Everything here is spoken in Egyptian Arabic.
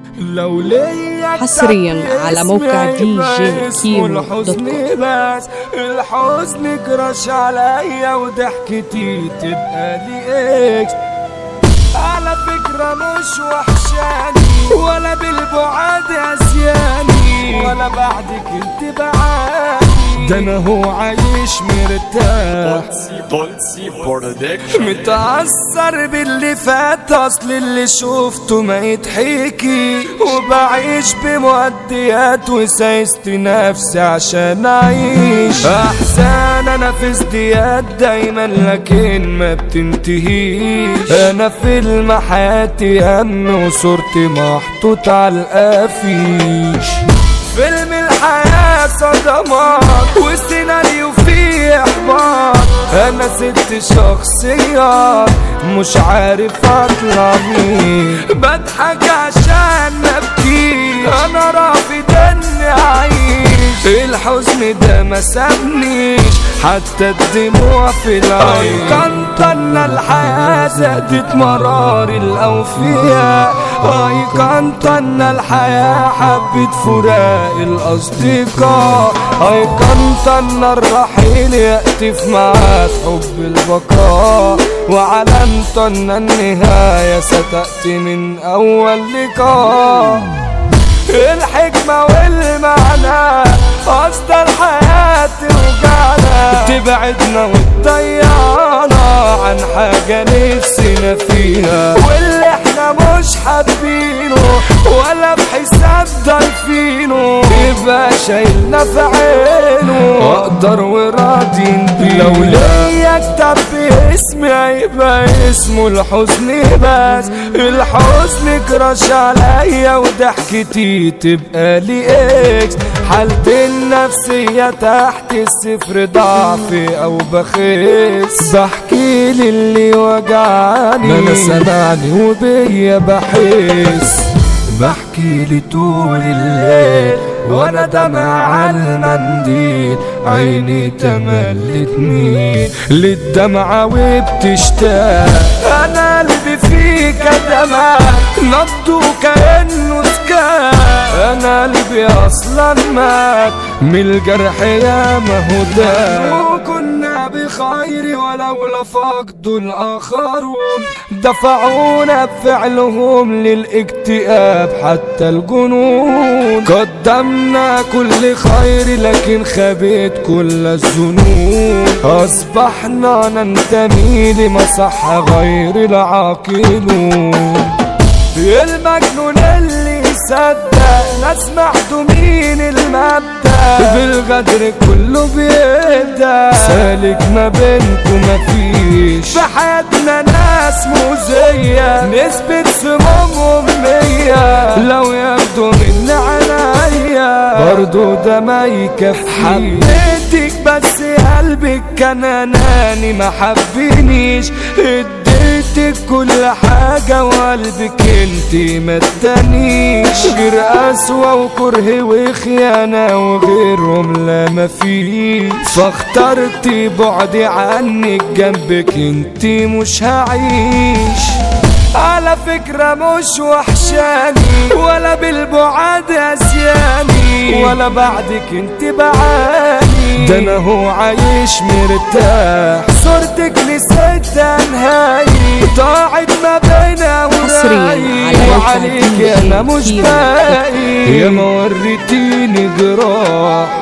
لو ليا حصرياً على موقع دي جي كيمو دوت كوم. الحزن بس الحزن كراش عليا وضحكتي تبقى لي اكس على فكرة مش وحشاني ولا بالبعاد اسياني ولا بعدك انت بعاني ده انا هو عايش مرتاح بولسي برودكشن متأثر باللي فات اصل اللي شفته ما يتحكي وبعيش بمؤديات وسايست نفسي عشان اعيش احزان انا في ازدياد دايما لكن ما بتنتهيش انا فيلم حياتي هم وصورتي محطوط على الافيش فيلم الحياة صدمات والسيناريو فيه إحباط أنا ست شخصيات مش عارف أطلع مين بضحك عشان أبكي أنا رافض إني أعيش الحزن ده ما سابنيش حتى الدموع في العين كنت أن الحياة زادت مرار الأوفياء أيقنت أن الحياة حبت فراق الأصدقاء أيقنت أن الرحيل يأتي في معاد حب البقاء وعلمت أن النهاية ستأتي من أول لقاء الحكمة والمعنى قصد الحياة توجعنا تبعدنا وتضيعنا عن حاجة نفسنا فيها واللي احنا مش حابينه ولا بحساب ضايفينه يبقى شايلنا في عينه اقدر وراضي لو ليا كتاب باسمي هيبقى اسمه الحزن بس الحزن كراش عليا وضحكتي تبقى لي اكس حالتي النفسية تحت الصفر ضعف او بخس بحكي للي وجعني انا سمعني وبيا بحس بحكي لي طول الليل وانا دمع على المنديل عيني تملت مين للدمعة وبتشتاق انا قلبي فيك دمع نبضه كأنه سكان انا قلبي اصلا مات من الجرح يا ما هو ده وكنا بخير ولولا فقد الاخرون دفعونا بفعلهم للاكتئاب حتى الجنون قدمنا كل خير لكن خبيت كل الذنوب اصبحنا ننتمي لمصح غير العاقلون المجنون اللي يصدق ناس محدومين المبدأ بالغدر كله بيبدأ سالك ما بينكم مفيش في حياتنا ناس مؤذية نسبة سمومهم مية لو ياخدوا من عنايا برضو ده ما يكفيش حبيتك بس قلبك كان اناني ما حبنيش اديتك كل حاجة وقلبك انتي ما ادانيش غير قسوة وكره وخيانة وغيرهم لا مفيش فاخترتي بعدي عنك جنبك انتي مش هعيش على فكرة مش وحشاني ولا بالبعاد اسياني ولا بعدك انت بعاني ده انا هو عايش مرتاح صورتك نسيتها نهاية ضاعت ما بينا حصرياً على وراي موقع وعليك دي جي انا مش كيمو. باقي يا ما وريتيني جراح